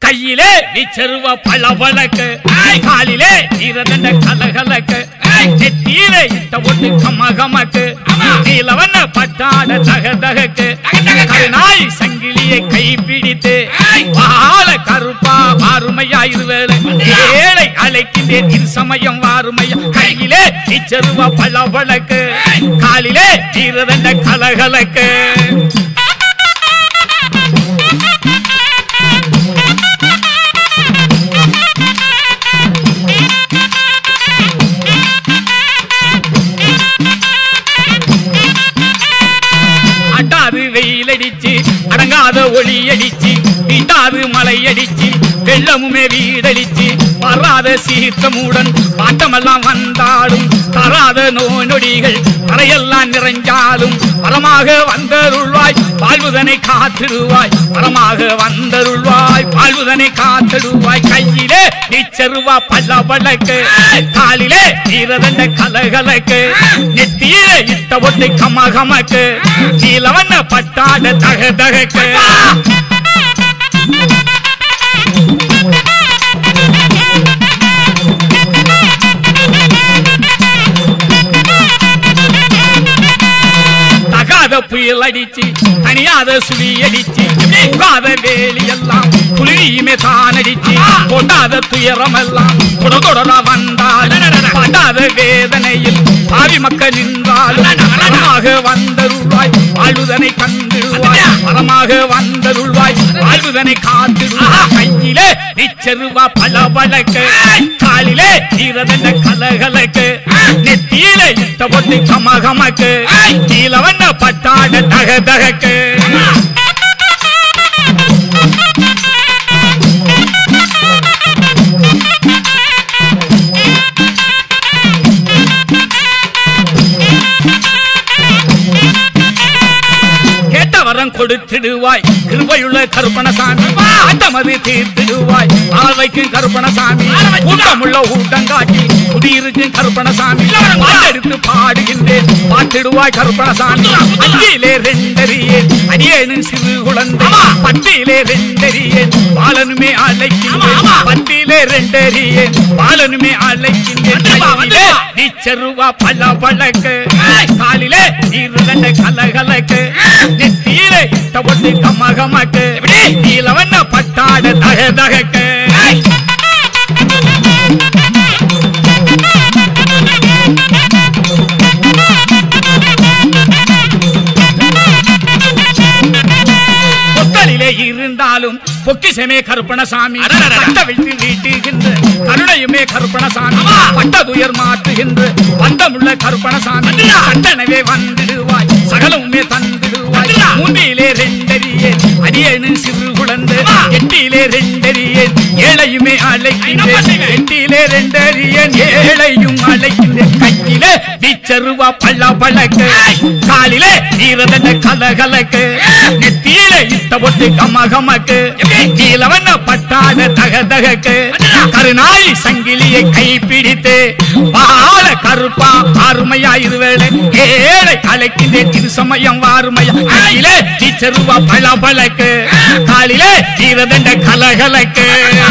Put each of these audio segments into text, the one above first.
கையிலே வீச்சருவ பளபளக்கு காலிலே ஈரதண்ட கலகலக்கு நெத்தியிலே இட்ட ஒட்டு கமகமக்கு நீலவண்ண பட்டாட தக தகக்கு கருநாய் சங்கிலியை கை பிடித்து வாழ கருப்பா வாருமையா இருவேளை ஏழை அழைக்கின்றேன் இரு சமயம் வாருமையா கையிலே இச்சருவ பளபளக்கு காலிலே ஈரதண்ட கலகலக்கு அட்டாது வெயில் அடிச்சு அடங்காத ஒளி அடிச்சு வீட்டாது மலை அடிச்சு வெள்ளமுமே வீடடிச்சு வராத சீற்றமுடன் பாட்டமெல்லாம் வந்தாலும் தராத நோய் நொடிகள் தரையெல்லாம் நிறைஞ்சாலும் வரமாக வந்தருள்வாய் வாழ்வுதனை காத்திடுவாய் வரமாக வந்தருள்வாய் வாழ்வுதனை காத்திடுவாய் கையிலே நிச்சருவா பல்ல பல்லக்கு காலிலே ஈரதண்ட கலகலக்கு நெத்தியிலே இட்ட ஒட்டு கமகமக்கு நீலவண்ண பட்டாட தக தகக்கு தகாத புயல் அடிச்சு தனியாத சுழி அடிச்சு புகாத வேலி எல்லாம் புலியுமே தான் அடிச்சு கொண்டாத துயரம் எல்லாம் தொட தொடரா வந்தால் படாத வேதனையில் பாவி மக்கள் நின்றாலும் வரமாக வந்தருள்வாய் வாழ்வுதனை கண்டிடுவாய் வரமாக வந்தருள்வாய் வாழ்வுதனை காத்திடுவாய் கையிலே நிச்சருவா பல பழக்கு காலிலே ஈரதண்ட கலகலக்கு நெத்தியிலே இட்ட பொட்டு கமகமக்கு நீலவண்ண பட்டாட தக தகக்கு கேட்ட வரம் கொடுத்திடுவாய் கிருபையுள்ள கருப்பணசாமி ஆட்டமது தீர்த்திடுவாய் ஆவைக்கும் கருப்பணசாமி கூட்டமுள்ள ஊட்டங்காட்டி குடியிருக்கும் கருப்பணசாமி பாட்டெடுத்து பாடுகின்றேன் பாட்டிடுவாய் கருப்பணசாமி அஞ்சிலே ரெண்டறியேன் அடியேனும் சிறு குழந்தை பட்டியிலே ரெண்டறியேன் பாலனுமே அழைக்கின்றேன் பட்டியிலே ரெண்டறியேன் பாலனுமே அழைக்கின்றேன் கையிலே நீச்சருவா பல பழக்கு காலிலே ஈரதண்ட கலகலக்கு நெத்தியிலே தபட்டு கமகமக்கு நீலவண்ண பட்டாட தக தகக்கு பொத்தலிலே இருந்தாலும் பொக்கிசமே கருப்பணசாமி பட்ட வைத்து வீட்டுகின்ற கருணையுமே கருப்பணசாமி பட்டதுயர் மாற்றுகின்ற பந்தமுள்ள கருப்பணசாமி கண்டனவே வந்திடுவாய் சகலமுமே தந்திடுவாய் மூன்றிலே ரெண்டறியே அடியேனு சிறு குழந்தை எட்டிலே ரெண்டறியேன் ஏழையுமே அழைக்கின்றேன் எட்டிலே ரெண்டறியேன் ஏழையும் அழைக்கின்றேன் கையிலே வீச்சருவா பள்ள பழக்கு காலிலே ஈரதண்ட கலகலக்கு நெத்தியிலே இட்ட பொட்டு கமகமக்கு நீலவண்ண பட்டாட தக தகக்கு கருநாய் சங்கிலியை கை பிடித்து வாழ கருப்பா ஆறுமையா இருவேளை ஏழை அழைக்கின்றேன் இது சமயம் வாருமையா கையிலே வீச்சருவா பள்ள பழக்கு காலிலே ஈரதண்ட கலகலக்கு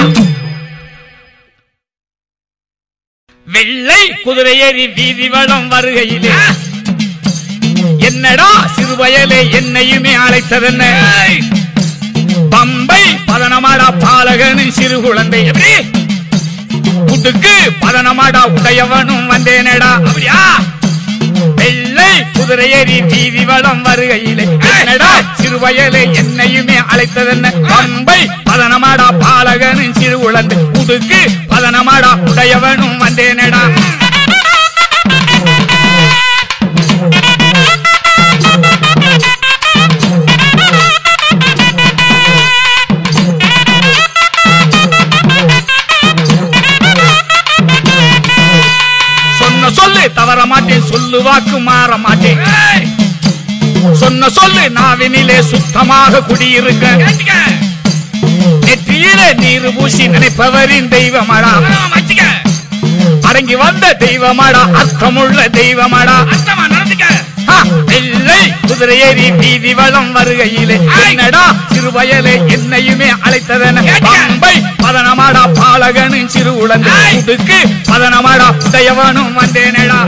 வெள்ளை குதிரை ஏறி வீதி வளம் வருகையிலே என்னடா சிறுவயலே என்னையுமே அழைத்ததென்ன பம்பை பதனமாடா பாலகனும் சிறு குழந்தை எப்படி உடுக்கு பதனமாடா உடையவனும் வந்தேனடா அப்படியா வெள்ளை குதிரை ஏறி வீதி வளம் வருகையிலே என்னடா சிறுவயலே என்னையுமே அழைத்ததென்ன பம்பை பதனமாடா பாலகனும் சிறு குழந்தை உடுக்கு பதனமாடா உடையவனும் வந்தேனடா சொன்ன சொல்லு தவற மாட்டேன் சொல்லு வாக்கு மாற மாட்டேன் சொன்ன சொல்லு நாவினிலே சுத்தமாக குடியிருக்க நெற்றியிலே நீர் பூசி நினைப்பவரின் தெய்வமடா அடங்கி வந்த தெய்வமடா அர்த்தமுள்ள தெய்வமடா ஆ, வெள்ளை குதிரை ஏறி வீதி வளம் வருகையிலே என்னடா சிறுவயலே என்னையுமே அழைத்ததென பம்பை பாலகனின் சிறு உழந்து உடுக்கு பதனமாடா உதயவனும் வந்தேனடா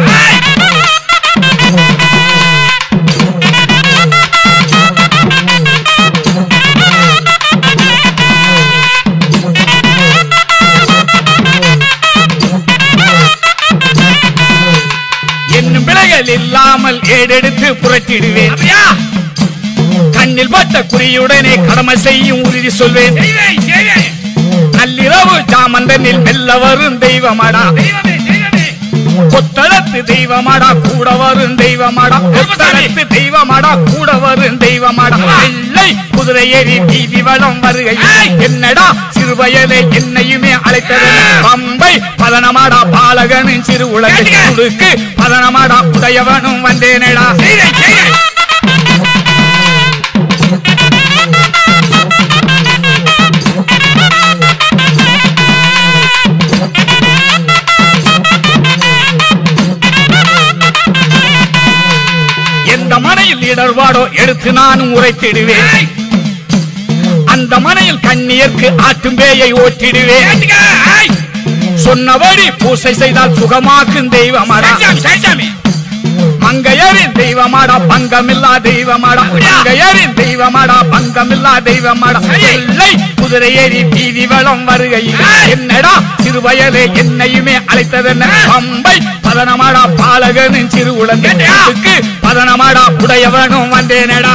என்னும் பிழைகள் இல்லாமல் ஏடெடுத்து புரட்டிடுவேன் கண்ணில் பட்ட குறியுடனே கடமை செய்யும் உறுதி சொல்வேன் நள்ளிரவு ஜாமந்தனில் மெல்ல வரும் தெய்வமாடா கொத்தளத்து தெய்வமாடா கூட வரும் தெய்வமாடா கொத்தளத்து தெய்வமாடா கூட வரும் தெய்வமாடா வெள்ளை குதிரை ஏறி வீதி வளம் வருகை என்னடா சிறுவயலே என்னையுமே அழைத்தது பம்பை பதனமாடா பாலகனின் சிறு உலகுக்கு பதனமாடா உடையவனும் வந்தேனடா எந்த மனையில் இடர்பாடோ எடுத்து நானும் உரைத்திடுவேன் அந்த மனையில் கண்ணியர்க்கு ஆட்டும் பேயை ஓட்டிடுவேன் சொன்னபடி பூசை செய்தால் சுகமாக்கும் தெய்வமாடா மங்கையரின் தெய்வமாடா பங்கமில்லா தெய்வமாடா மங்கையரின் தெய்வமாடா பங்கமில்லா தெய்வமாடா இல்லை குதிரை ஏறி வீதி வளம் வருகையில் என்னடா சிறுவயலே என்னையுமே அழைத்ததென்ன பம்பை பதனமாடா பாலகனின் சிறு உலகத்துக்கு பதனமாடா உடையவனும் வந்தேனடா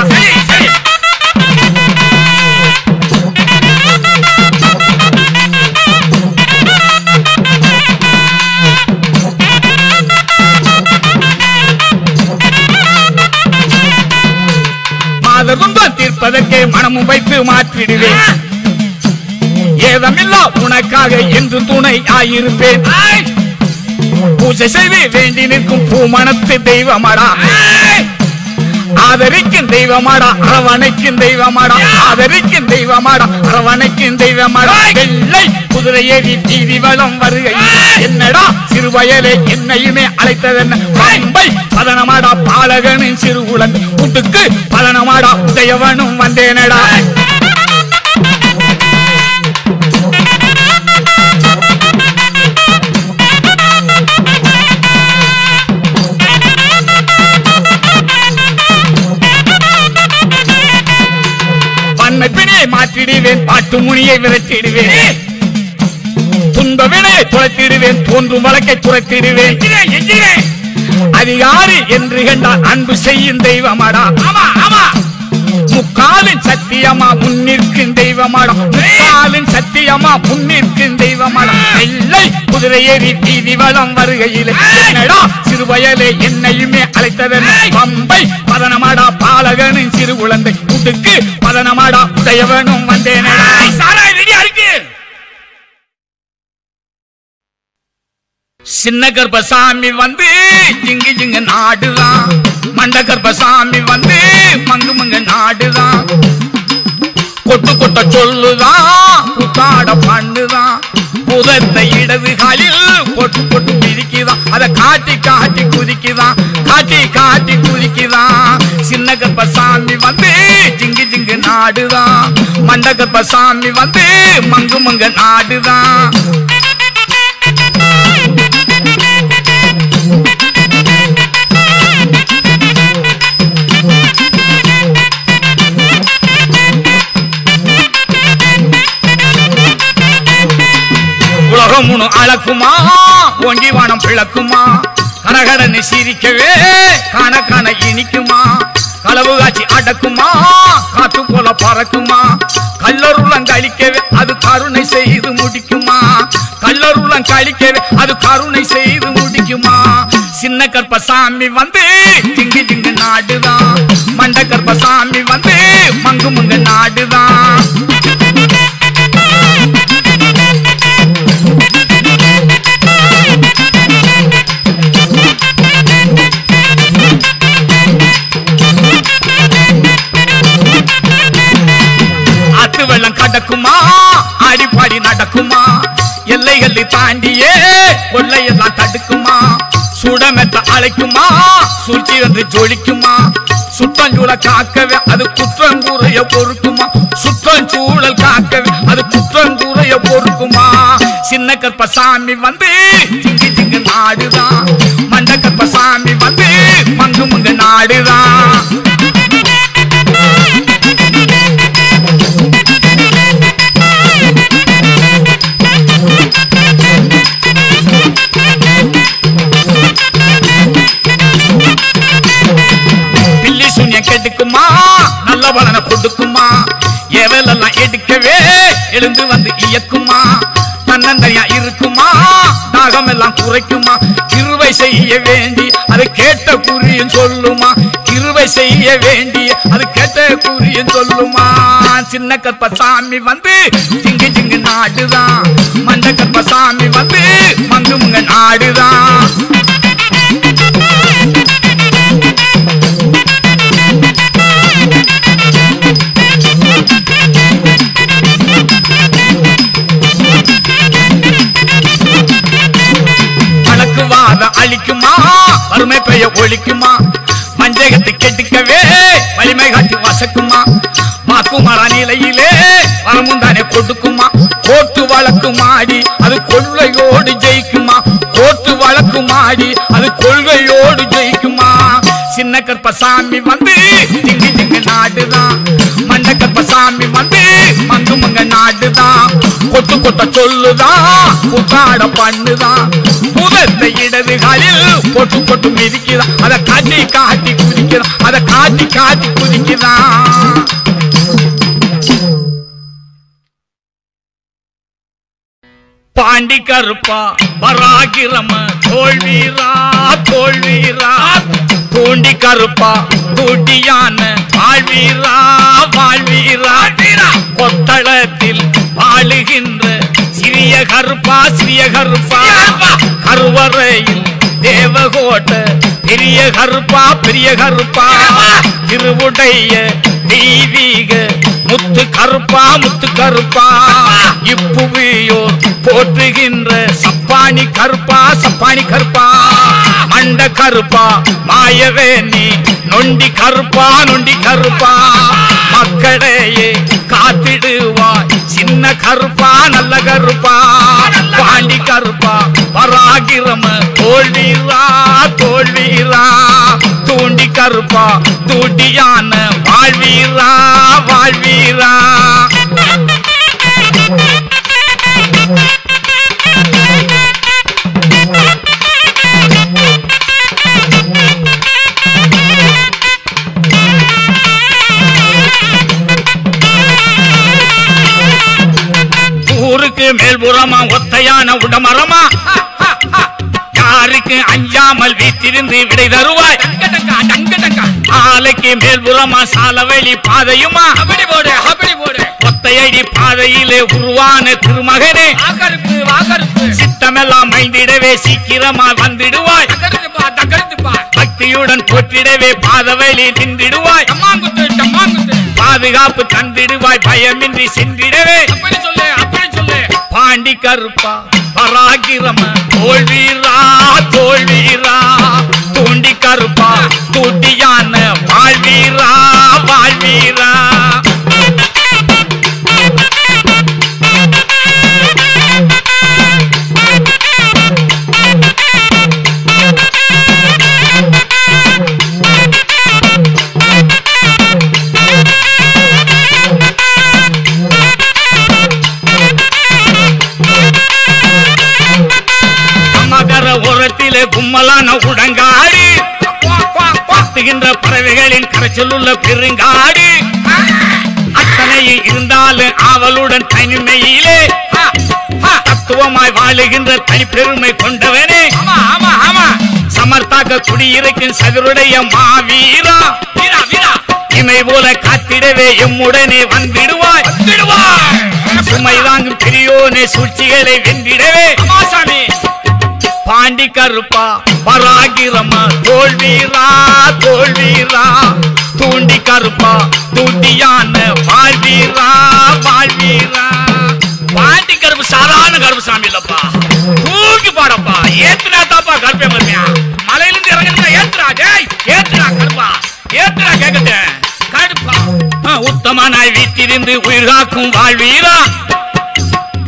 மாத துன்பம் தீர்ப்பதற்கே மனமும் வைத்து மாற்றிடுவேன் ஏதமில்லா உனக்காக என்று துணை ஆயிருப்பேன் பூஜை செய்து வேண்டி நிற்கும் பூமணத்து தெய்வமடா ஆதரிக்கும் தெய்வமாடா அரவணைக்கும் தெய்வமாடா ஆதரிக்கும் தெய்வமாடா அரவணைக்கும் தெய்வமாடா வெள்ளை குதிரை ஏறி வீதி வளம் வருகை என்னடா சிறுவயலே என்னையுமே அழைத்ததென்ன பம்பை பதனமாடா பாலகனின் சிறு உலன் கூட்டுக்கு பதனமாடா உதயவனும் வந்தேனடா வன்மை பிணையை மாற்றிடுவேன் பாட்டு முனியை விரட்டிடுவேன் துன்ப வினையை துளைத்திடுவேன் தோன்றும் வழக்கை துளைத்திடுவேன் அதிகாரி என்று கண்டால் அன்பு செய்யும் தெய்வமாடா ஆமா ஆமா முக்காலின் சத்தியமா முன்னிற்கும் தெய்வமாடா முக்காலின் சத்தியமா முன்னிற்கும் தெய்வமாடா வெள்ளை குதிரை ஏறி வீதி வளம் வருகையில் என்னடா சிறுவயலே என்னையுமே அழைத்ததன் பம்பை பதனமாடா பாலகனின் சிறு குழந்தை கூட்டுக்கு பதனமாடா உடையவனும் வந்தேனடா சாராய் ரெடியா இருக்கு சின்ன கர்ப்பசாமி வந்து ஜிங்கு ஜிங்கு நாடுதான் மண்ட கர்ப்பசாமி வந்து மங்கு மங்கு நாடுதான் கொட்டு கொட்ட சொல்லுதான் புத்தாட பண்ணுதான் புதத்த இடது காலில் பொட்டு பொட்டு பிரிக்குதான் அத காட்டி காட்டி குதிக்குதான் காட்டி காட்டி குதிக்குதான் சின்ன கர்ப்பசாமி வந்து ஜிங்கு ஜிங்கு நாடுதான் மண்ட கர்ப்பசாமி வந்து மங்கு மங்கு நாடுதான் உலகம் உணு அளக்குமா ஒண்டி வானம் பிளக்குமா கரகரன்னு சிரிக்கவே காண காண இனிக்குமா களவு காட்சி அடக்குமா காத்து போல பறக்குமா கல்லருளம் கழிக்கவே அது கருணை செய்து முடிக்குமா கல்லருளம் கழிக்கவே அது கருணை செய்து முடிக்குமா சின்ன கற்பசாமி வந்து திங்கு திங்கு நாடுதான் மண்ட கற்பசாமி வந்து மங்கு மங்கு நாடுதான் ஆத்து வெள்ளம் கடக்குமா ஆடிப்பாடி நடக்குமா எல்லைகளை தாண்டியே கொள்ளையெல்லாம் தடுக்குமா சுடமெத்த அழைக்குமா சூழ்ச்சி வந்து ஜொலிக்குமா சுற்றஞ்சூழ காக்கவே அது குற்றங்கூறைய பொறுக்குமா சுற்றஞ்சூழல் காக்கவே அது குற்றங்கூறைய பொறுக்குமா சின்ன சின்ன கற்பசாமி வந்து ஜிங்கு ஜிங்கு நாடுதான் மண்ட கற்பசாமி வந்து மங்கு மங்கு நாடுதான் பில்லி சூன்யம் கெடுக்குமா நல்ல பலனை கொடுக்குமா எவலெல்லாம் எடுக்கவே எழுந்து வந்து இயக்குமா தன்னந்தனியா இருக்குமா தாகம் எல்லாம் குறைக்குமா கிருவை செய்ய வேண்டி அது கேட்ட குறியும் சொல்லுமா கிருவை செய்ய வேண்டி அது கேட்ட குறியும் சொல்லுமா சின்ன கற்பசாமி வந்து ஜிங்கு ஜிங்கு நாடுதான் மண்ட கற்பசாமி வந்து மங்கு மங்க நாடுதான் வழக்குவாத அழிக்குமா வறுமை பெய்ய ஒழிக்குமா மஞ்சகத்தை கெடுக்கவே வலிமை காட்டி வசக்குமா மாக்குமர நிலையிலே வரமுந்தானே கொடுக்குமா கோட்டு வழக்கு மாடி அது கொள்கையோடு ஜெயிக்குமா கோட்டு வழக்கு மாடி அது கொள்கையோடு ஜெயிக்குமா சின்ன கற்பசாமி வந்து ஜிங்கு ஜிங்கு நாடுதான் மண்ட கற்பசாமி வந்து மங்கு மங்க நாடுதான் கொட்டு கொட்ட சொல்லுதான் புத்தாட பண்ணுதான் புதத்தை இடது காலில் பொட்டு பொட்டு மிதிக்குதான் அதை காட்டி காட்டி குதிக்குதான் அதை காட்டி காட்டி குதிக்குதான் பாண்டி கருப்பா பராகிரம தோல்வீரா தோல்வீரா தூண்டி கருப்பா தூண்டியான வாழ்வீரா வாழ்வீரா கொத்தளத்தில் வாழுகின்ற சிறிய கருப்பா சிறிய கருப்பா கருவறையில் தேவகோட்ட பெரிய கருப்பா பெரிய கருப்பா திருவுடைய தெய்வீக முத்து கருப்பா முத்து கருப்பா இப்புவியோர் போற்றுகின்ற சப்பானி கருப்பா சப்பானி கருப்பா மண்ட கருப்பா மாயவே நீ நொண்டி கருப்பா நொண்டி கருப்பா மக்களையே காத்திடுவாய் சின்ன கருப்பா நல்ல கருப்பா பாண்டி கருப்பா பராகிரம தோல்வீரா தோல்வீரா தூண்டி கருப்பா தூண்டியான வாழ்வீரா வாழ்வீரா ஊருக்கு மேல்புறமா ஒத்தையான உடமரமா யாருக்கு அஞ்சாமல் வீட்டிருந்து விடை தருவாய் ஆலைக்கு மேல்புறமா சாலவெளி பாதையுமா அப்படி போடு அப்படி போடு ஒத்தையடி பாதையிலே உருவான திருமகனே வாக்கருப்பு வாக்கருப்பு சித்தமெல்லாம் மைந்திடவே சீக்கிரமா வந்திடுவாய் தக்கருத்துப்பா தக்கருத்துப்பா பக்தியுடன் போற்றிடவே பாதவெளி நின்றிடுவாய் டம்மாங்குத்து டம்மாங்குத்து பாதுகாப்பு தந்திடுவாய் பயமின்றி சென்றிடவே அப்படி சொல்லு அப்படி சொல்லு பாண்டி கருப்பா பராகிரம தோல்வீரா தோல்வீரா தூண்டி கருப்பா தூண்டியான வாழ்வீரா வாழ்வீரா மகர ஓரத்திலே கும்மலான உடங்காடு பார்த்துகின்ற பறவைகளின் கரைச்சலுள்ள பெருங்காடு அத்தனையும் இருந்தாலும் ஆவலுடன் தனிமையிலே தத்துவமாய் வாழுகின்ற தனிப்பெருமை கொண்டவனே ஆமா ஆமா ஆமா சமர்த்தாக்க குடியிருக்கும் சகருடைய மாவீரா வீரா வீரா இமை போல காத்திடவே எம்முடனே வந்திடுவாய் விடுவாய் சுமை தாங்கும் பெரியோனே சூழ்ச்சிகளை வென்றிடவே அமாசாமி பாண்டி கருப்பா பராகிரம தோல்வீரா தோல்வீரா தூண்டி கருப்பா தூண்டியான வாழ்வீரா வாழ்வீரா பாண்டி கருப்பு சாதாரண கருப்பு சாமி இல்லப்பா தூக்கி பாடப்பா ஏத்துனா தாப்பா கருப்பே மருமையா மலையிலிருந்து இறங்கினா ஏத்துறா டேய் ஏத்துறா கருப்பா ஏத்துறா கேக்குது கருப்பா உத்தமனாய் வீட்டிருந்து உயிர் காக்கும் வாழ்வீரா புத்த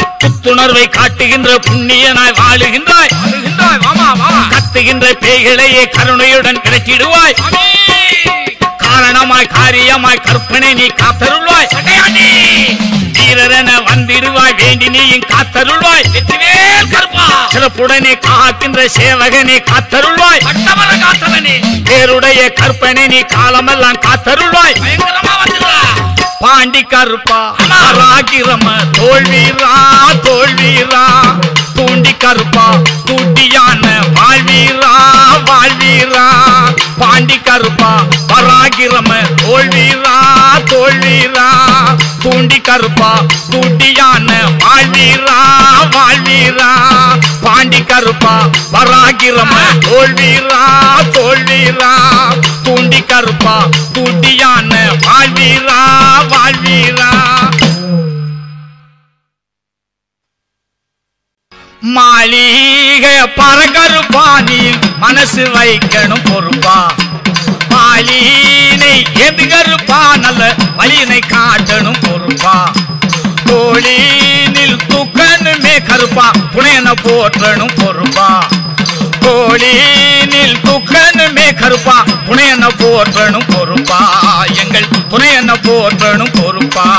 புத்துணர்வை காட்டுகின்ற புண்ணியனாய் வாழுகின்றாய் வருகின்றாய் வாமா வா கத்துகின்ற பேய்களையே கருணையுடன் கிடைத்திடுவாய் சாமி காரணமாய் காரியமாய் கற்பனை நீ காத்தருள்வாய் சட்டையாண்டி வீரரென வந்திடுவாய் வேண்டி நீயும் காத்தருள்வாய் வெற்றிவேல் கருப்பா சிறப்புடனே காக்கின்ற சேவகனே காத்தருள்வாய் பட்டமர காத்தவனே பேருடைய கற்பனை நீ காலமெல்லாம் காத்தருள்வாய் பயங்கரமா வந்துடுறா பாண்டி கருப்பா ராகிரம தோல்வீரா தோல்வீரா தூண்டி கருப்பா தூட்டியான வாழ்வீரா வாழ்வீரா பாண்டி கருப்பா பராகிரம தோல்வீரா தோல்வீரா தூண்டி கருப்பா தூட்டியான வாழ்வீரா வாழ்வீரா பாண்டி கருப்பா பராகிரம தோல்வீரா தோல்வீரா தூண்டி கருப்பா தூட்டியான வாழ்வீரா வாழ்வீரா மாளிகை பரகருப்பானி மனசு வைக்கணும் பொறுப்பா மாலினை எதுகருப்பா நல்ல வழியினை காட்டணும் பொறுப்பா தோழினில் துக்கனுமே கருப்பா புனையன போற்றணும் பொறுப்பா தோழினில் துக்கனுமே கருப்பா புனையன போற்றணும் பொறுப்பா எங்கள் புனையன போற்றணும் பொறுப்பா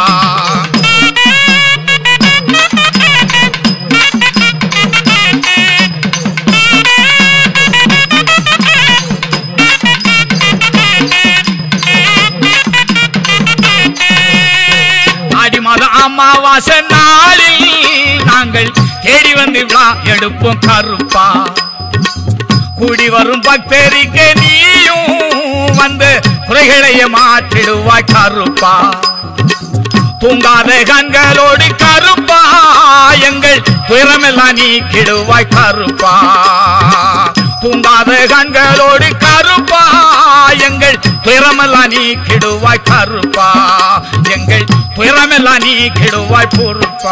ஆடி மாதம் அமாவாசை நாளில் நாங்கள் தேடி வந்து விழா எடுப்போம் கருப்பா கூடி வரும் பக்தரிக்கு நீயும் வந்து குறைகளையே மாற்றிடுவாய் கருப்பா தூங்காத கண்களோடு கருப்பா எங்கள் துயரமெல்லாம் நீக்கிடுவாய் கருப்பா தூங்காத கண்களோடு கருப்பா எங்கள் துயரமெல்லாம் நீக்கிடுவாய் கருப்பா எங்கள் துயரமெல்லாம் நீக்கிடுவாய் பொறுப்பா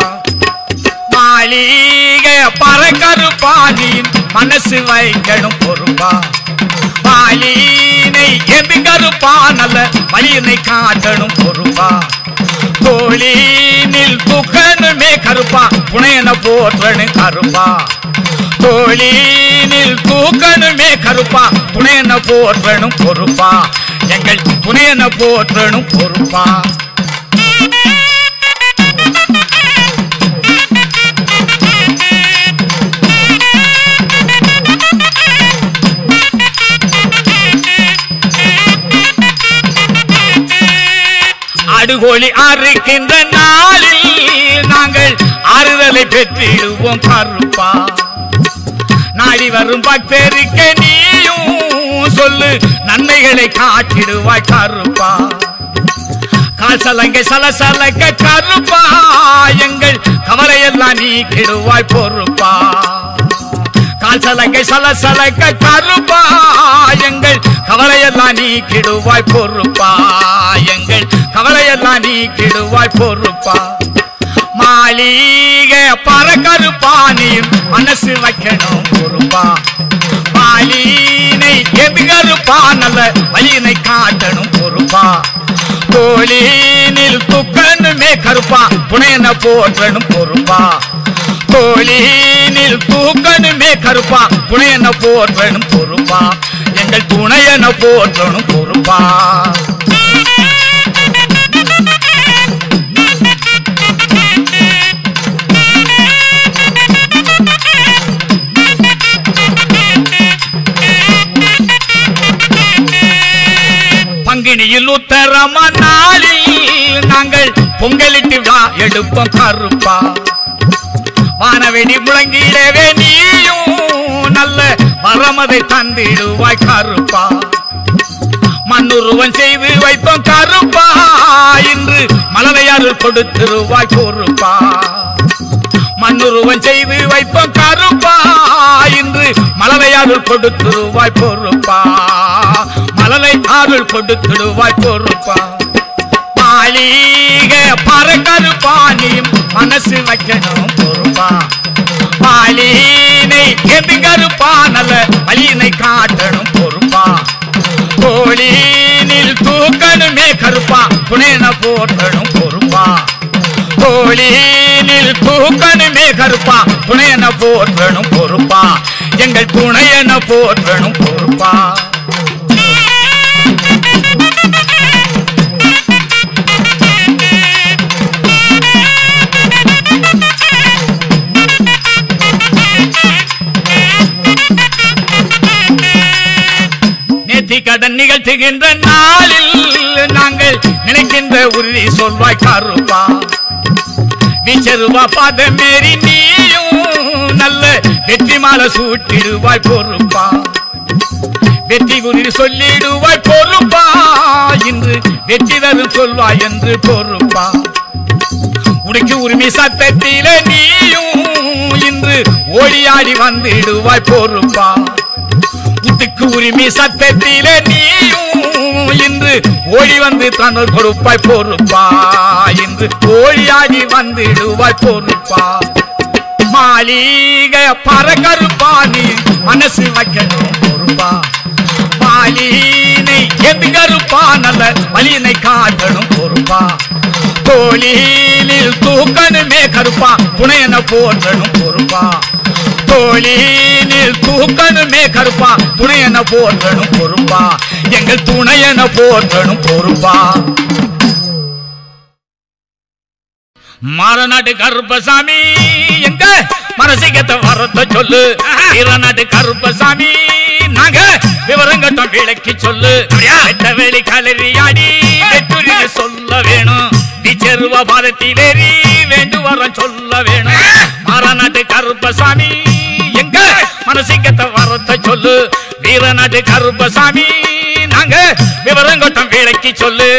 மாளிகை பறக்கருப்பா நீ மனசு வைக்கணும் பொறுப்பா பாலினை எது கருப்பா நல்ல வழியினை காட்டணும் பொறுப்பா தோழினில் துக்கனுமே கருப்பா புனையன போற்றனு கருப்பா தோழினில் தூக்கனுமே கருப்பா புனையன போற்றனும் பொறுப்பா எங்கள் புனையன போற்றனும் பொறுப்பா அடுகோழி அறுக்கின்ற நாளில் நாங்கள் ஆறுதலை பெற்றிடுவோம் கருப்பா நாடி வரும் பக்தருக்கு நீயும் சொல்லு நன்மைகளை காட்டிடுவாய் கருப்பா கால் சலங்கை சலசலக்க கருப்பா எங்கள் கவலையெல்லாம் நீக்கிடுவாய் பொறுப்பா கால் சலங்கை சலசலக்க கருப்பா எங்கள் கவலையெல்லாம் நீக்கிடுவாய் பொறுப்பா எங்கள் கவலையெல்லாம் நீக்கிடுவாய் பொறுப்பா மாளிகை பறக்கருப்பா நீ மனசு வைக்கணும் பொறுப்பா மாலினை எதுகருப்பா நல்ல வழியினை காட்டணும் பொறுப்பா தோழினில் துக்கனுமே கருப்பா புனையன போற்றணும் பொறுப்பா தோழினில் தூக்கனுமே கருப்பா புனையன போற்றணும் பொறுப்பா எங்கள் துணையன போற்றணும் பொறுப்பா பங்கினியில் உத்தரம நாளில் நாங்கள் பொங்கலிட்டு விழா எடுப்போம் கருப்பா வானவெடி முழங்கிடவே நீயும் நல்ல வரமதை தந்திடுவாய் கருப்பா மண்ணுருவன் செய்து வைப்போம் கருப்பா இன்று மலரையாறு கொடுத்திருவாய் பொறுப்பா மண்ணுருவன் செய்து வைப்போம் கருப்பா இன்று மலரை அருள் கொடுத்துருவாய் பொறுப்பா மலரை அருள் கொடுத்துடுவாய் பொறுப்பா மாளிகை பறக்கருப்பா நீ மனசு வைக்கணும் பொறுப்பா பாலினை எதுங்கருப்பா நல்ல வழியினை காட்டணும் பொறுப்பா கோழினில் தூக்கணுமே கருப்பா துணைன போற்றணும் பொறுப்பா கோழினில் தூக்கணுமே கருப்பா கருப்பா துணையன போற்றணும் பொறுப்பா எங்கள் துணையன போற்றணும் பொறுப்பா நேர்த்தி கடன் நிகழ்த்துகின்ற நாளில் நாங்கள் நினைக்கின்ற உறுதி சொல்வாய் கருப்பா விச்சருவா பாத மேரி நீயும் நல்ல வெற்றி மாலை சூட்டிடுவாய் பொறுப்பா வெற்றி குறி சொல்லிடுவாய் பொறுப்பா இன்று வெற்றி தரும் சொல்வாய் என்று பொறுப்பா உனக்கு உரிமை சத்தத்திலே நீயும் இன்று ஓடியாடி வந்துடுவாய் பொறுப்பா உத்துக்கு உரிமை சத்தத்திலே நீயும் இன்று ஓடி வந்து தன்னோர் கொடுப்பாய் பொறுப்பா இன்று ஓடியாடி வந்துடுவாய் பொறுப்பா மாளிகை பறக்கருப்பா நீ மனசு வைக்கணும் பொறுப்பா மாலினை எது கருப்பா நல்ல வலியினை காட்டணும் பொறுப்பா தோளிலில் தூக்கணுமே கருப்பா துணையன போற்றணும் பொறுப்பா தோளிலில் தூக்கணுமே கருப்பா துணையன போற்றணும் பொறுப்பா எங்கள் துணையன போற்றணும் பொறுப்பா மாறநாட்டு கருப்பசாமி எங்க மனசிகத்த வரத்த சொல்லு ஈரநாட்டு கருப்பசாமி நாங்க விவரங்கட்டம் விளக்கி சொல்லு வெட்ட வெளி கலரியாடி வெற்றுரிய சொல்ல வேணும் டீச்சருவ பாதத்திலேறி வேண்டு வர சொல்ல வேணும் மாறநாட்டு கருப்பசாமி எங்க மனசிகத்த வரத்த சொல்லு வீரநாட்டு கருப்பசாமி நாங்க விவரங்கட்டம் விளக்கி சொல்லு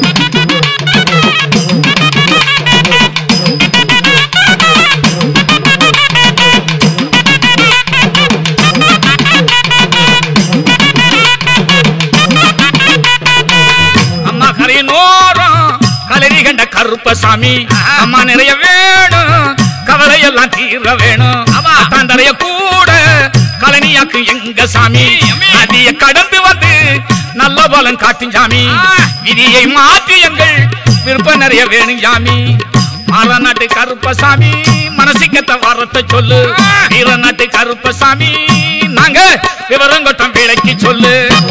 அம்மா கரையினோரம் கலரி கண்ட கருப்பசாமி அம்மா நிறைய வேணும் கவலையெல்லாம் தீர வேணும் தாண்டறைய கூட கலனியாக்கு எங்க சாமி நதிய கடந்து வந்து நல்ல பலன் காட்டும் சாமி விதியை மாற்றி எங்கள் விருப்பம் நிறைய வேணும் சாமி மாறநாட்டு கருப்பசாமி மனசிக்கத்த வரத்தை சொல்லு வீரநாட்டு கருப்பசாமி நாங்க விவரங்கட்டம் விளக்கி சொல்லு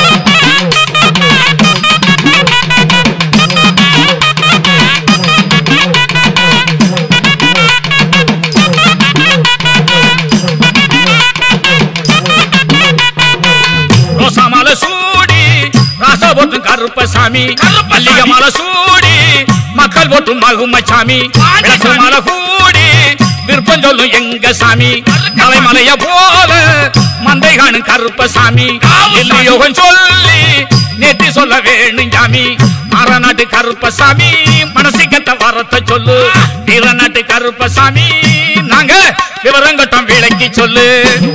ரோசாமால சூடி ராசா போட்டும் கருப்பசாமி மல்லிகை மாலை சூடி மக்கள் போட்டும் மகுமச்சாமி விளக்கு மாலை கூடி விருப்பம் சொல்லும் எங்க சாமி மலை மலைய போல மந்தை காணும் கருப்பசாமி எல்லு யோகம் சொல்லி நேத்தி சொல்ல வேணும் சாமி மாறநாட்டு கருப்பசாமி மனசிக்கத்த வரத்தை சொல்லு வீரநாட்டு கருப்பசாமி நாங்க விவரங்கட்டம் விளக்கி சொல்லு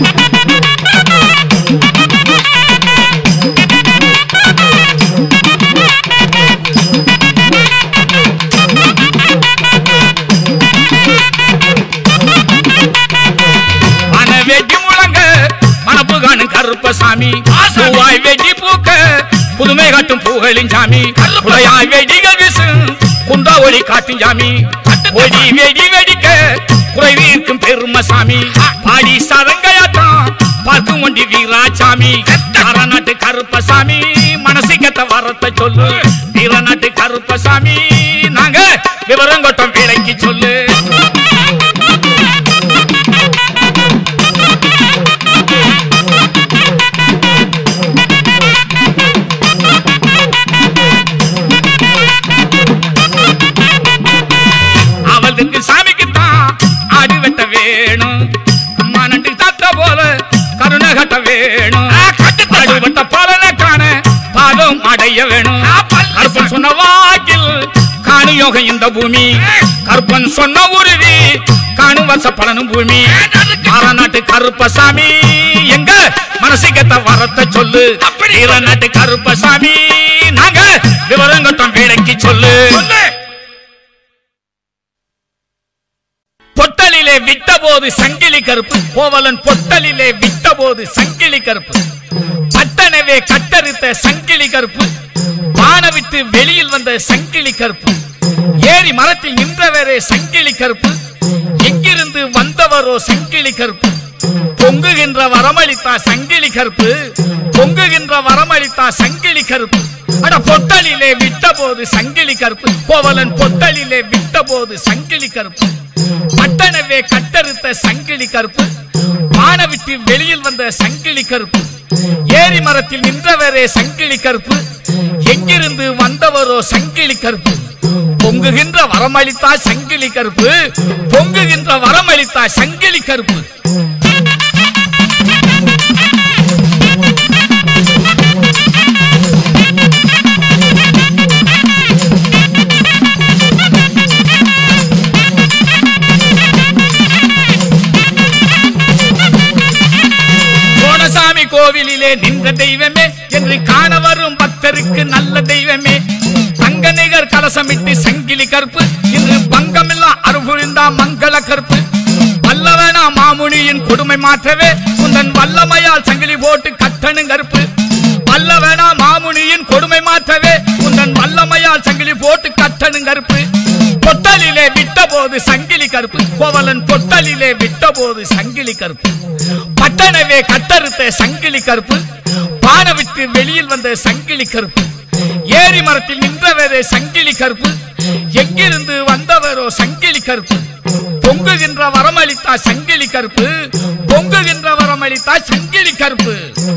மன வெட்டி முழங்க மனப்பு காணும் கருப்பசாமி பூவாய் வெட்டி பூக்க புதுமை காட்டும் பூகளின் சாமி புலையாய் வெடிகள் வீசும் குண்டா ஒளி காட்டும் சாமி ஒடி வெடி வெடிக்க குறைவி இருக்கும் பெருமசாமி பாடி சதங்கையாட்டம் பார்க்கும் ஒண்டி வீராசாமி நாட்டு கருப்பசாமி மனசிக்கத்த வரத்தை சொல்லு வீரநாட்டு கருப்பசாமி நாங்க விவரங்கொட்டம் விளக்கி சொல்லு அவளுக்கு சாமிக்குத்தான் ஆடி வெட்ட வேணும் அம்மா நட்டு தத்த போல கருணை கட்ட வேணும் அடிபட்ட பலனை காண பாதம் அடைய வேணும் கருப்பன் சொன்ன வாக்கில் காணு யோகம் இந்த பூமி கருப்பன் சொன்ன உறுதி காணும் வச பலனும் பூமி நாட்டு கருப்பசாமி எங்க மனசுக்கத்த வரத்தை சொல்லு நாட்டு கருப்பசாமி நாங்க விவரங்கட்டம் வேலைக்கு சொல்லு பொட்டலிலே விட்டபோது சங்கிலி கருப்பு கோவலன் பொட்டலிலே விட்டபோது சங்கிலி கருப்பு பட்டனவே கட்டறுத்த சங்கிலி கருப்பு வான விட்டு வெளியில் வந்த சங்கிலி கருப்பு ஏறி மரத்தில் நின்றவரே சங்கிலி கருப்பு எங்கிருந்து வந்தவர் வந்தவரோ சங்கிலி கருப்பு பொங்குகின்ற வரமளித்தா சங்கிலி கருப்பு பொங்குகின்ற வரமளித்தா சங்கிலி கருப்பு அட பொட்டலிலே விட்ட போது சங்கிலி கருப்பு கோவலன் பொட்டலிலே விட்ட போது சங்கிலி கருப்பு பட்டனவே கட்டறுத்த சங்கிலி கருப்பு வான விட்டு வெளியில் வந்த சங்கிலி கருப்பு ஏரி மரத்தில் நின்றவரே சங்கிலி கருப்பு எங்கிருந்து வந்தவரோ சங்கிலி கருப்பு பொங்குகின்ற வரமளித்தா சங்கிலி கருப்பு பொங்குகின்ற வரமளித்தா சங்கிலி கருப்பு கோணசாமி கோவிலிலே நின்ற தெய்வமே என்று காண வரும் பக்தருக்கு நல்ல தெய்வமே தங்க நிகர் கலசமிட்டு சங்கிலி கற்பு இன்று பங்கமில்லா அருபுரிந்தா மங்கள கற்பு வல்லவனா மாமுனியின் கொடுமை மாற்றவே உந்தன் வல்லமையால் சங்கிலி போட்டு கட்டணு கருப்பு வல்லவனா மாமுனியின் கொடுமை மாற்றவே உந்தன் வல்லமையால் சங்கிலி போட்டு கட்டணு கருப்பு பொட்டலிலே விட்ட போது சங்கிலி கருப்பு கோவலன் பொட்டலிலே விட்ட போது சங்கிலி கருப்பு பட்டணவே கட்டறுத்த சங்கிலி கருப்பு பான விட்டு வெளியில் வந்த சங்கிலி கருப்பு ஏரி மரத்தில் நின்றவரே சங்கிலி கருப்பு எங்கிருந்து வந்தவரோ சங்கிலி கருப்பு பொங்குகின்ற வரமளித்தா சங்கிலி கருப்பு பொங்குகின்ற வரமளித்தா சங்கிலி கருப்பு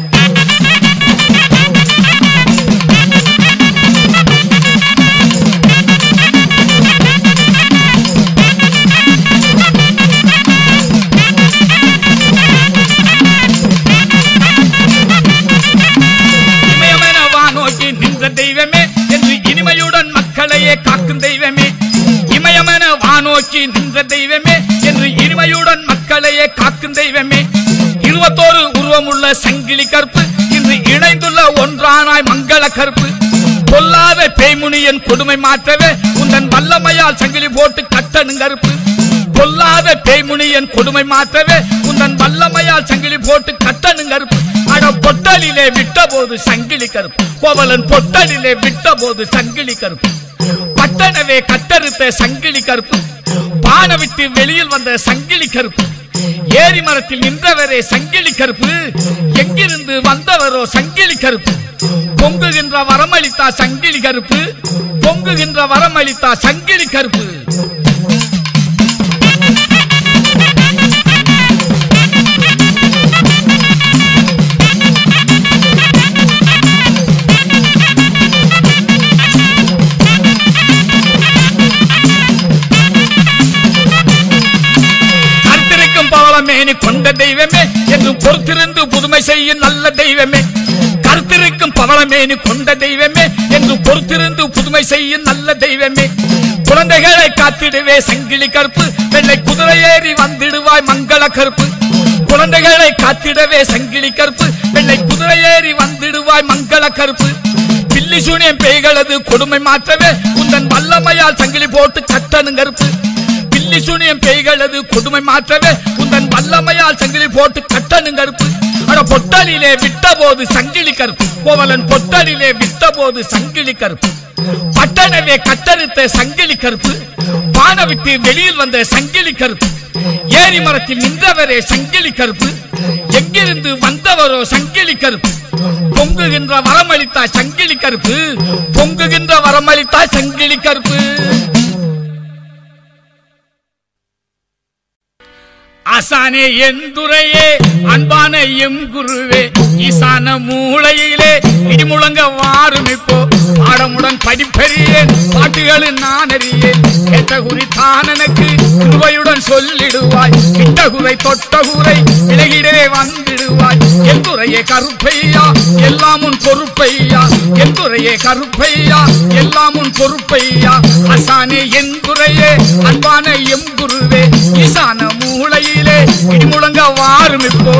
இமயமென வானோக்கி நின்ற தெய்வமே என்று இனிமையுடன் மக்களையே காக்கும் தெய்வமே இமயமென வானோக்கி நின்ற தெய்வமே என்று இனிமையுடன் மக்களையே காக்கும் தெய்வமே இருபத்தோரு உருவமுள்ள சங்கிலி கற்பு இன்று இணைந்துள்ள ஒன்றானாய் மங்கள கற்பு பொல்லாத பேய்முனியன் கொடுமை மாற்றவே உந்தன் வல்லமையால் சங்கிலி போட்டு கட்டணும் கருப்பு பொல்லாத பேய்முனியன் கொடுமை மாற்றவே உந்தன் வல்லமையால் சங்கிலி போட்டு கட்டணும் கருப்பு அட பொட்டலிலே விட்ட போது சங்கிலி கருப்பு கோவலன் பொட்டலிலே விட்ட போது சங்கிலி கருப்பு பட்டனவே கட்டறுத்த சங்கிலி கருப்பு பான விட்டு வெளியில் வந்த சங்கிலி கருப்பு ஏரி மரத்தில் நின்றவரே சங்கிலி கருப்பு எங்கிருந்து வந்தவரோ சங்கிலி கருப்பு பொங்குகின்ற வரமளித்தா சங்கிலி கருப்பு பொங்குகின்ற வரமளித்தா சங்கிலி கருப்பு கருத்திருக்கும் பவளமேனி கொண்ட தெய்வமே என்று பொறுத்திருந்து புதுமை செய்யும் நல்ல தெய்வமே கருத்திருக்கும் பவளமேனி கொண்ட தெய்வமே என்று பொறுத்திருந்து புதுமை செய்யும் நல்ல தெய்வமே குழந்தைகளை காத்திடுவே சங்கிலி கருப்பு வெள்ளை குதிரை ஏறி வந்திடுவாய் மங்கள கருப்பு குழந்தைகளை காத்திடவே சங்கிலி கருப்பு வெள்ளை குதிரை ஏறி வந்திடுவாய் மங்கள கருப்பு பில்லி சூனியம் பேய்களது கொடுமை மாற்றவே உந்தன் வல்லமையால் சங்கிலி போட்டு கட்டணும் கருப்பு பில்லி சூனியம் பேய்களது கொடுமை மாற்றவே உந்தன் வல்லமையால் சங்கிலி போட்டு கட்டணும் கருப்பு அட பொட்டலிலே விட்ட போது சங்கிலி கருப்பு கோவலன் பொட்டலிலே விட்ட போது சங்கிலி கருப்பு பட்டணவே கட்டறுத்த சங்கிலி கருப்பு பான விட்டு வெளியில் வந்த சங்கிலி கருப்பு ஏரி மரத்தில் நின்றவரே சங்கிலி கருப்பு எங்கிருந்து வந்தவரோ சங்கிலி கருப்பு பொங்குகின்ற வரமளித்தா சங்கிலி கருப்பு பொங்குகின்ற வரமளித்தா சங்கிலி கருப்பு ஆசானே எந்துரையே அன்பான எம் குருவே ஈசான மூளையிலே இடிமுழங்க வாரும் இப்போ பாடமுடன் படிப்பறியேன் பாட்டுகளில் நான் அறியேன் கேட்ட குறி தான் எனக்கு கிருபையுடன் சொல்லிடுவாய் கிட்ட குறை தொட்ட குறை விலகிடவே வந்திடுவாய் எந்துரையே கருப்பையா எல்லாம் உன் பொறுப்பையா எந்துரையே கருப்பையா எல்லாம் உன் பொறுப்பையா அசானே எந்துரையே அன்பான எம் குருவே ஈசான மூளையிலே இடிமுழங்க வாரும் இப்போ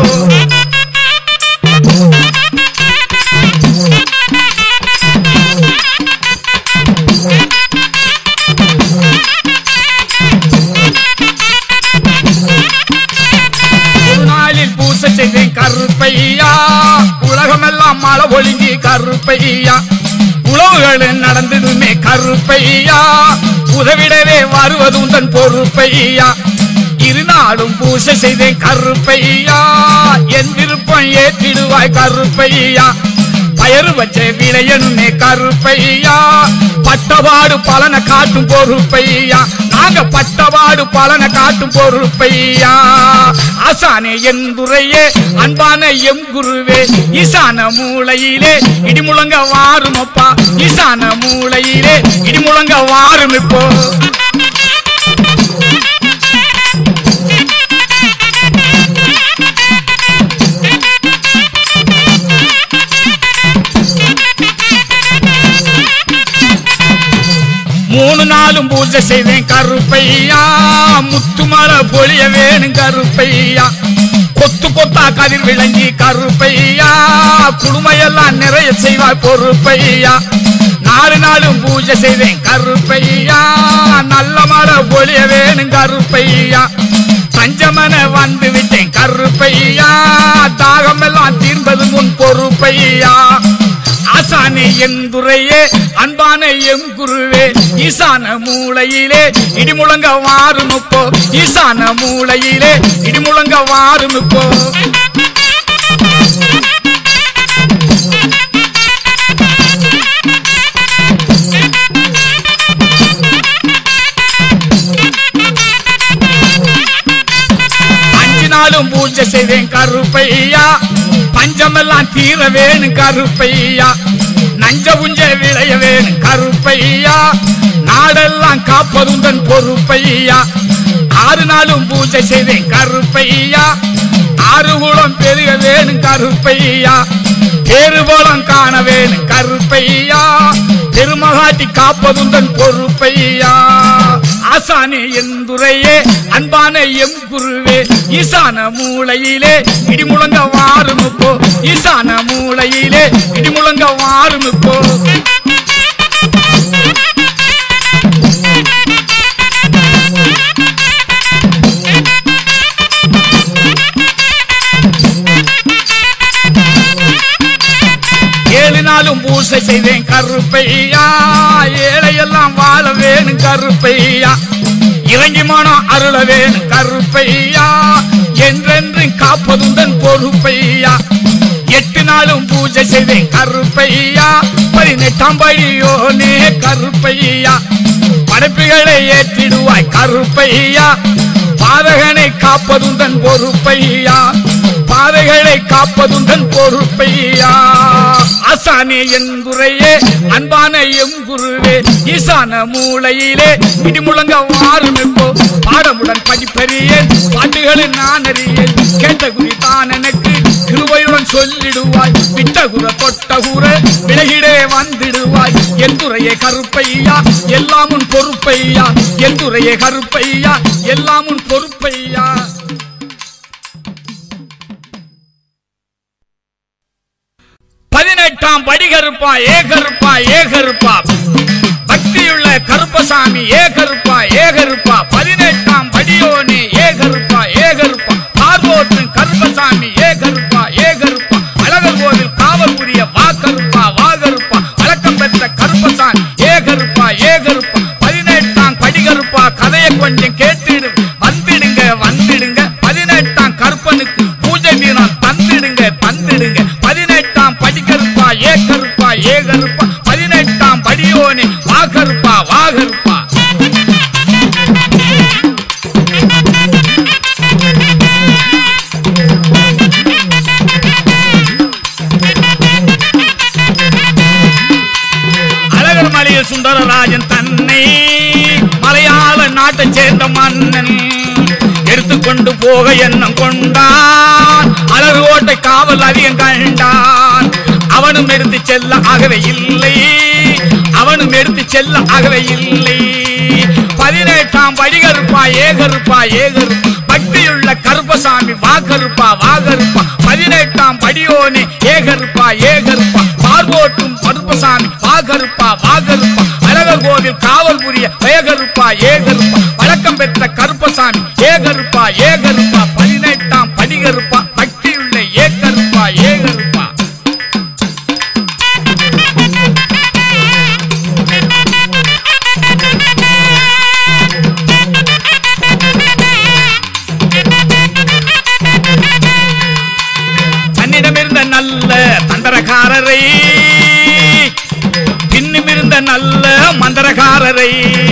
ஒரு நாளில் பூசை செய்தேன் கருப்பையா உலகமெல்லாம் மழை ஒழுங்கி கருப்பையா உழவுகள் நடந்திடுமே கருப்பையா உதவிடவே வருவது உந்தன் பொறுப்பையா இருநாள் நாளும் பூசை செய்தேன் கருப்பையா என் விருப்பம் ஏற்றிடுவாய் கருப்பையா பயறு வச்ச விளையனுமே கருப்பையா பட்டபாடு பலனை காட்டும் பொறுப்பையா நாங்க பட்டபாடு பலனை காட்டும் பொறுப்பையா ஆசானே என் துறையே அன்பான எம் குருவே ஈசான மூளையிலே இடிமுழங்க வாருமப்பா ஈசான மூளையிலே இடிமுழங்க வாரும் இப்போ மூணு நாளும் பூஜை செய்தேன் கருப்பையா முத்துமர பொழிய வேணும் கருப்பையா கொத்து கொத்தா கதிர் விளங்கி கருப்பையா குடுமையெல்லாம் நிறைய செய்வாய் பொறுப்பையா நாலு நாளும் பூஜை செய்தேன் கருப்பையா நல்ல மர பொழிய வேணும் கருப்பையா பஞ்சமன வந்து விட்டேன் கருப்பையா தாகமெல்லாம் தீர்ந்தது முன் பொறுப்பையா ஆசானே என் துறையே அன்பான எம் குருவே ஈசான மூளையிலே இடிமுழங்க வாருமுப்போ ஈசான மூளையிலே இடிமுழங்க வாருமுப்போ அஞ்சு நாளும் பூஜை செய்தேன் கருப்பையா பஞ்சமெல்லாம் தீர வேணும் கருப்பையா நஞ்ச புஞ்ச விளைய வேணும் கருப்பையா நாடெல்லாம் காப்பதுந்தன் பொறுப்பையா ஆறு நாளும் பூஜை செய்தேன் கருப்பையா ஆறு குளம் பெருக வேணும் கருப்பையா பேருபோலம் காண வேணும் கருப்பையா பெருமகாட்டி காப்பதுந்தன் பொறுப்பையா ஆசானே எந்துரையே அன்பான எம் குருவே ஈசான மூளையிலே இடிமுழங்க வாருமுப்போ ஈசான மூளையிலே இடிமுழங்க வாருமுப்போ ஏழு நாளும் பூசை செய்தேன் கருப்பையா ஏழையெல்லாம் வாழ வேணும் கருப்பையா இறங்கி மனம் அருள வேணும் கருப்பையா என்றென்றும் காப்பதுடன் பொறுப்பையா எட்டு நாளும் பூஜை செய்தேன் கருப்பையா பதினெட்டாம் படியோனே கருப்பையா படைப்புகளை ஏற்றிடுவாய் கருப்பையா பாதகனை காப்பதுடன் பொறுப்பையா பாதைகளை காப்பதுடன் பொறுப்பையா ஆசானே என் குறையே அன்பான எம் குருவே ஈசான மூளையிலே இடிமுழங்க வாரும் இப்போ பாடமுடன் படிப்பறியேன் பாட்டுகளை நான் அறியேன் கேட்ட குறி தான் எனக்கு கிருபையுடன் சொல்லிடுவாய் விட்ட குர தொட்ட குர விலகிடே வந்துடுவாய் என் துறையே கருப்பையா எல்லாம் உன் பொறுப்பையா என் துறையே கருப்பையா எல்லாம் உன் பொறுப்பையா பதினெட்டாம் படி கருப்பா ஏ கருப்பா ஏ கருப்பா பக்தியுள்ள கருப்பசாமி ஏ கருப்பா ஏ கருப்பா பதினெட்டாம் படியோனே ஏ கருப்பா ஏ கருப்பா பார்வோட்டு கருப்பசாமி ஏ கருப்பா ஏ கருப்பா அழகர் கோவில் காவல் புரிய வா கருப்பா வா கருப்பா வழக்கம் பெற்ற கருப்பசாமி ஏ கருப்பா ஏ கருப்பா பதினெட்டாம் படி கருப்பா கதையை கொஞ்சம் கேட்டுடு வந்துடுங்க வந்துடுங்க பதினெட்டாம் கருப்பனுக்கு பூஜை மீனம் தந்திடுங்க தந்திடுங்க பதினெட்டாம் படி கருப்பா ஏ கருப்பா ஏ கருப்பா பதினெட்டாம் படியோனே வா கருப்பா வா கருப்பா அழகர் மலையில் சுந்தரராஜன் தன்னை மலையாள நாட்டைச் சேர்ந்த மன்னன் எடுத்துக்கொண்டு போக எண்ணம் கொண்டான் அழகு ஓட்டை காவல் அதிகம் கண்டான் அவனும் எடுத்து செல்ல ஆகவே இல்லை அவனும் எடுத்து செல்ல ஆகவே இல்லை பதினெட்டாம் படிகருப்பா ஏகருப்பா ஏகருப்பா பக்தியுள்ள கருப்பசாமி வா கருப்பா வா கருப்பா பதினெட்டாம் படியோனே ஏகருப்பா ஏகருப்பா பார்வோட்டும் கருப்பசாமி வா கருப்பா வா கருப்பா அழகர் கோவில் காவல் புரிய ஏகருப்பா ஏகருப்பா வழக்கம் பெற்ற கருப்பசாமி ஏகருப்பா ஏகருப்பா பதினெட்டாம் படிகருப்பா பக்தியுள்ள ஏகருப்பா ஏகருப்பா நல்ல தந்திரக்காரரை பின்னுமிருந்த நல்ல மந்திரக்காரரை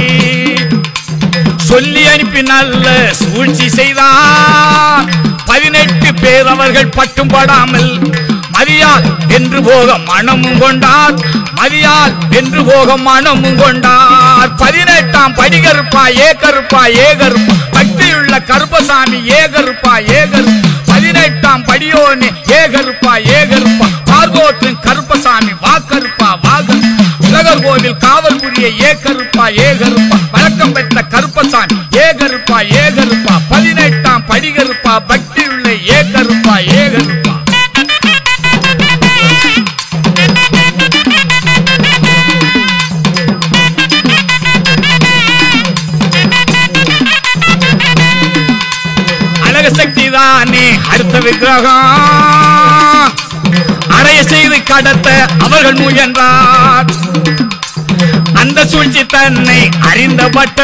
சொல்லி அனுப்பி நல்ல சூழ்ச்சி செய்தார் பதினெட்டு பேர் அவர்கள் பட்டும் படாமல் மதியால் வென்று போக மனமும் கொண்டார் மதியால் வென்று போக மனமும் கொண்டார் பதினெட்டாம் படிகருப்பா ஏகருப்பா ஏகருப்பா பக்தியுள்ள கருப்பசாமி ஏகருப்பா ஏகர் பதினெட்டாம் படியோனே ஏகருப்பா ஏகருப்பா பார்கோட்டின் கருப்பசாமி வாக்கருப்பா வாகர் உலகர் கோவில் காவல் புரிய ஏகருப்பா ஏகருப்பா வழக்கம் பெற்ற கருப்பசாமி ஏகருப்பா ஏகருப்பா பதினெட்டாம் படிகருப்பா பக்தியுள்ள ஏகருப்பா ஏகருப்பா அழக சக்தி தானே அடுத்த விக்கிரகம் அறைய செய்து கடத்த அவர்கள் முயன்றார் அந்த சூழ்ச்சி தன்னை அறிந்தபட்ட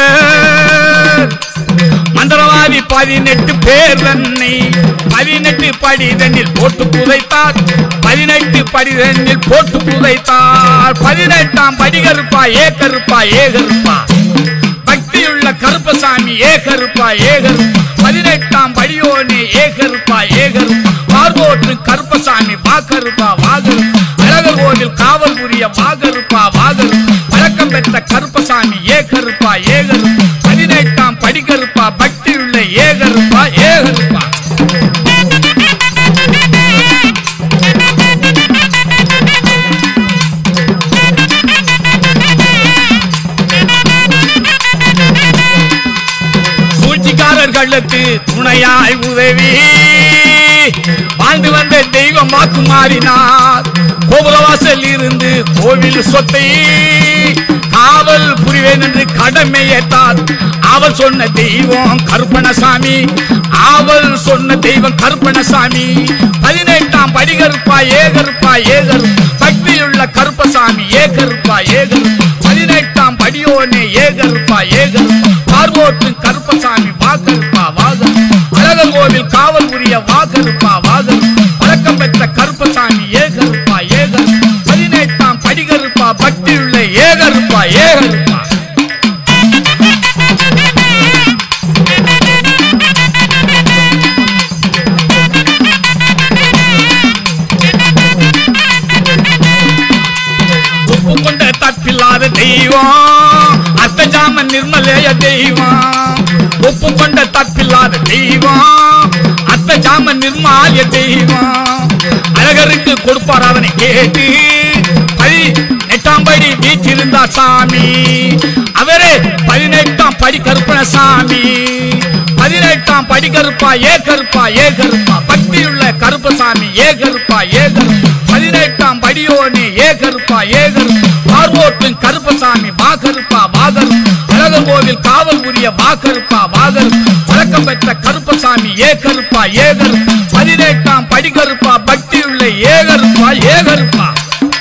மந்திரவாதி பதினெட்டு பேர் தன்னை பதினெட்டு படி தண்ணில் போட்டு புதைத்தார் பதினெட்டு படி தண்ணில் போட்டு புதைத்தார் பதினெட்டாம் படிகருப்பா ஏகருப்பா ஏகருப்பா பக்தியுள்ள கருப்பசாமி ஏகருப்பா ஏகர் பதினெட்டாம் படியோனே ஏகருப்பா ஏகர் பார்வோட்டு கருப்பசாமி வாக்கருப்பா வாகர் அழகர் கோவில் காவல் புரிய வாகருப்பா வாகர் வழக்கம் பெற்ற கருப்பசாமி ஏகருப்பா ஏகர் பதினெட்டாம் படிகருப்பா பக்தியுள்ள ஏகருப்பா ஏகருப்பா சூழ்ச்சிக்காரர்களுக்கு துணையாய் உதவி வாழ்ந்து வந்த தெய்வம் வாக்கு மாறினார் கோபுரவாசல் இருந்து கோவில் சொத்தை காவல் புரிவேன் என்று கடமை ஏற்றார் அவள் சொன்ன தெய்வம் கருப்பணசாமி அவள் சொன்ன தெய்வம் கருப்பணசாமி பதினெட்டாம் படிகருப்பா ஏகருப்பா ஏகர் பக்தியுள்ள கருப்பசாமி ஏகருப்பா ஏகர் பதினெட்டாம் படியோனே ஏகருப்பா ஏகர் பார்வோட்டு கருப்பசாமி வாக்கருப்பா வாகர் அழகர் கோவில் காவல் புரிய வாகருப்பா வாகர் வழக்கம் பெற்ற கருப்பசாமி ஏகருப்பா ஏகர் பதினெட்டாம் படிகருப்பா பக்தியுள்ள ஏகருப்பா ஏகருப்பா உப்பு கொண்ட தப்பில்லாத தெய்வம் அர்த்தஜாம நிர்மலேய தெய்வம் உப்பு கொண்ட தப்பில்லாத தெய்வம் அர்த்தஜாம நிர்மாலிய தெய்வம் அழகருக்கு கொடுப்பார் அதனை கேட்டு பதி எட்டாம் படி வீற்றிருந்தா சாமி அவரே பதினெட்டாம் படி கருப்பண சாமி பதினெட்டாம் படி கருப்பா ஏ கருப்பா ஏ கருப்பா பக்தியுள்ள கருப்பசாமி ஏ கருப்பா ஏ கருப்பா பதினெட்டாம் படியோனே ஏ கருப்பா ஏ கருப்பா பார்வோட்டின் கருப்பசாமி வா கருப்பா வாகர் அழகர் கோவில் காவல் புரிய வா கருப்பா வாகர் வழக்கம் பெற்ற கருப்பசாமி ஏ கருப்பா ஏ கருப்பா பதினெட்டாம் படி கருப்பா பக்தியுள்ள ஏ கருப்பா ஏ கருப்பா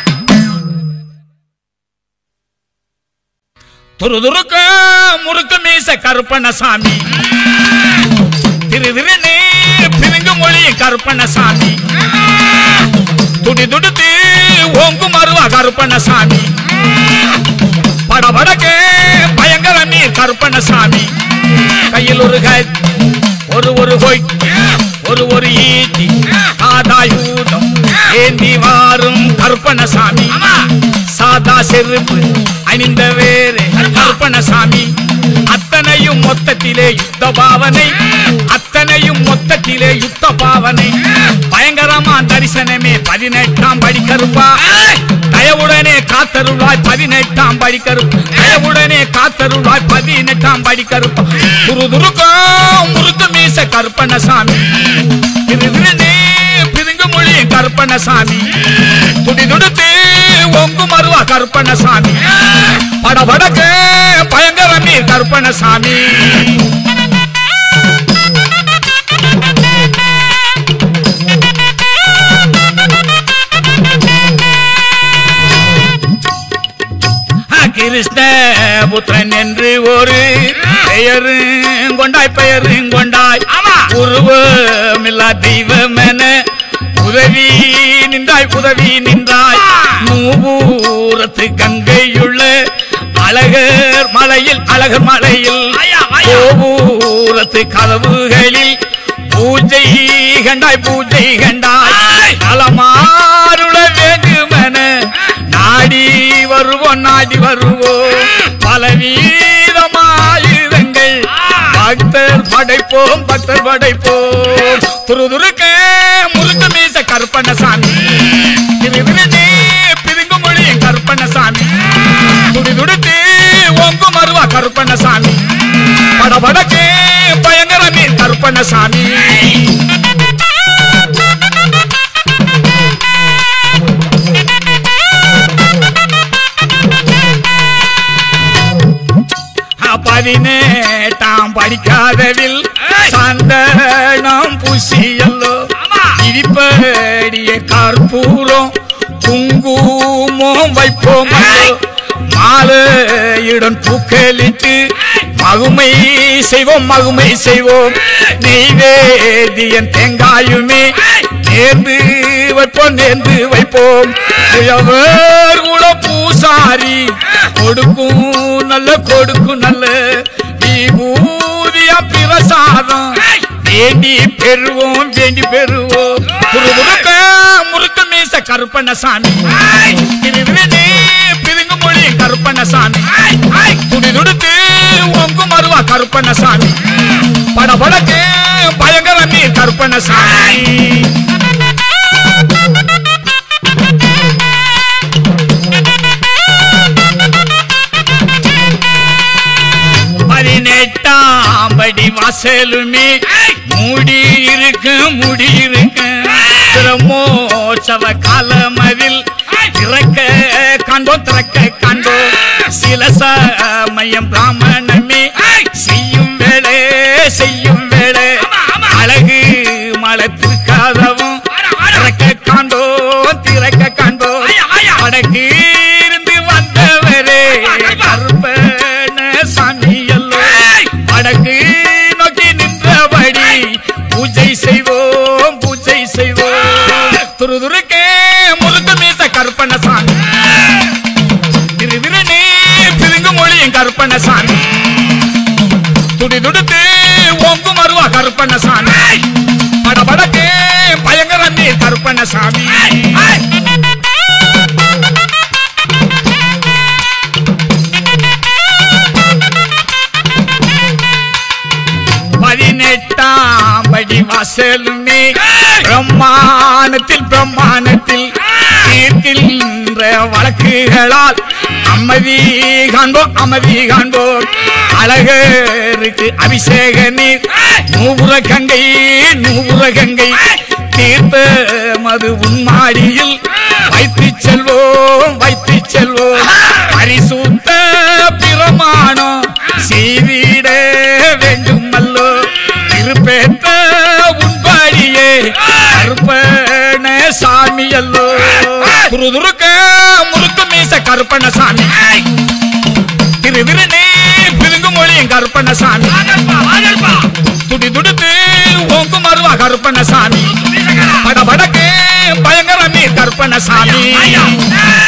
துருதுருக்க முறுக்க மீச கருப்பணசாமி திரு திருநே பிரிங்கு மொழி கருப்பணசாமி துடி துடுத்து ஓங்கு மருவா கருப்பணசாமி படபடக்கு பயங்கர நீர் கருப்பணசாமி கையில் ஒரு கை ஒரு ஒரு கொய் ஒரு ஒரு ஈட்டி காதாயூதம் ஏந்தி வாரும் கருப்பணசாமி சாதா செருப்பு அணிந்த வேறு கருப்பணசாமி அத்தனையும் மொத்தத்திலே யுத்த பாவனை அத்தனையும் மொத்தத்திலே யுத்த பாவனை பயங்கரமா தரிசனமே பதினெட்டாம் படி கருப்பா தயவுடனே காத்தருளாய் பதினெட்டாம் படி கருப்பு தயவுடனே காத்தருளாய் பதினெட்டாம் படி கருப்பா துருதுருக்கம் முறுக்கு மீச கருப்பணசாமி திருதிருநே பிதுங்கு மொழி கருப்பணசாமி துடி துடுத்து ஒங்கு மருவா கருப்பணசாமி படபடக்க பயங்கர மீர் கருப்பணசாமி கிருஷ்ண புத்திரன் என்று ஒரு பெயரு கொண்டாய் பெயரு கொண்டாய் ஆமா. உருவமில்லா தெய்வம் என உத உதவி நின்றாய் உதவி நின்றாய் மூவூரத்து கங்கையுள்ள அழகர் மலையில் அழகர் மலையில் ஐயா, ஐயா. கோபூரத்து கதவுகளில் பூஜை கண்டாய் பூஜை கண்டாய் ஐ! நலமாருள வேண்டுமென நாடி வருவோம் நாடி வருவோம் பலவீதமாயுதங்கள் பக்தர் படைப்போம் பக்தர் படைப்போம் துருதுருக்க முருக்க மீச கருப்பண்ணசாமி திருவிருந்தே பிதுங்கு மொழி கருப்பண்ணசாமி துடிதுடித்து ஒங்கு மருவா கருப்பண்ணசாமி படபடக்கு பயங்கர மீன் கருப்பண்ணசாமி பதினேட்டாம் படிக்காதவில் ஏய்! சந்தனம் புசியல்லோ ஆமா. இடிப்படிய கற்பூரம் குங்குமம் வைப்போம் ஏய்! மாலையுடன் பூக்களிட்டு மகுமை செய்வோம் மகுமை செய்வோம் நெய்வேதியன் தேங்காயுமே நேர்ந்து வைப்போம் நேர்ந்து வைப்போம் உழவர் குல பூசாரி கொடுக்கும் நல்ல கொடுக்கும் நல்ல விபூதியா பிரசாதம் வேண்டி பெறுவோம் வேண்டி பெறுவோம் முருக்க முருக்க மீச கருப்பண்ணசாமி திருவிழி பிதுங்கு மொழி கருப்பண்ணசாமி துடி துடுத்து ஒங்கு மருவா கருப்பண்ணசாமி படபடக்கு பயங்கர மீ கருப்பண்ணசாமி பதினெட்டாம் படி வாசலுமே மூடி இருக்கு முடி இருக்கு பிரமோற்சவ காலமதில் திறக்க காண்டோ திறக்க காண்டோ சில சமயம் பிராமணமே செய்யும் வேலை செய்யும் வேலை அழகு மலை திருக்காதவும் திறக்க காண்டோ திறக்க காண்டோ வடக்கு இருந்து வந்தவரே கருப்பன சாமி அல்லோ வடக்கு நோக்கி நின்றபடி பூஜை செய்வோம் பூஜை செய்வோம் துருதுருக்கே முழுக்க மீச கருப்பண்ண சாமி திருவிருநே பிதுங்கு மொழியும் கருப்பண்ண சாமி துடி துடுத்து ஒங்கு மருவா கருப்பண்ண சாமி படபடக்கு பயங்கர நீ கருப்பண்ண சாமி பதினெட்டாம் படி வாசலுமே பிரம்மாணத்தில் பிரம்மாணத்தில் தீர்க்கின்ற வழக்குகளால் அம்மதி காண்போம் அமதி காண்போம் அழகருக்கு அபிஷேக நீர் நூபுர கங்கை நூபுர கங்கை தீர்த்த மது உன்மாடியில் வைத்து செல்வோம் வைத்து செல்வோம் பரிசுத்த பிரமாணம் செய்திட வேண்டும் அல்லோ திருப்பேற்ற உன்பாடியே கருப்பண சாமி அல்லோ துருதுருக்க முறுக்க மீச கருப்பண சாமி திருவிருநே பிதுங்கு மொழியும் கருப்பண சாமி துடி துடுத்து ஓங்கு மருவா கருப்பண சாமி படபடக்கு பயங்கர மீ கருப்பண சாமி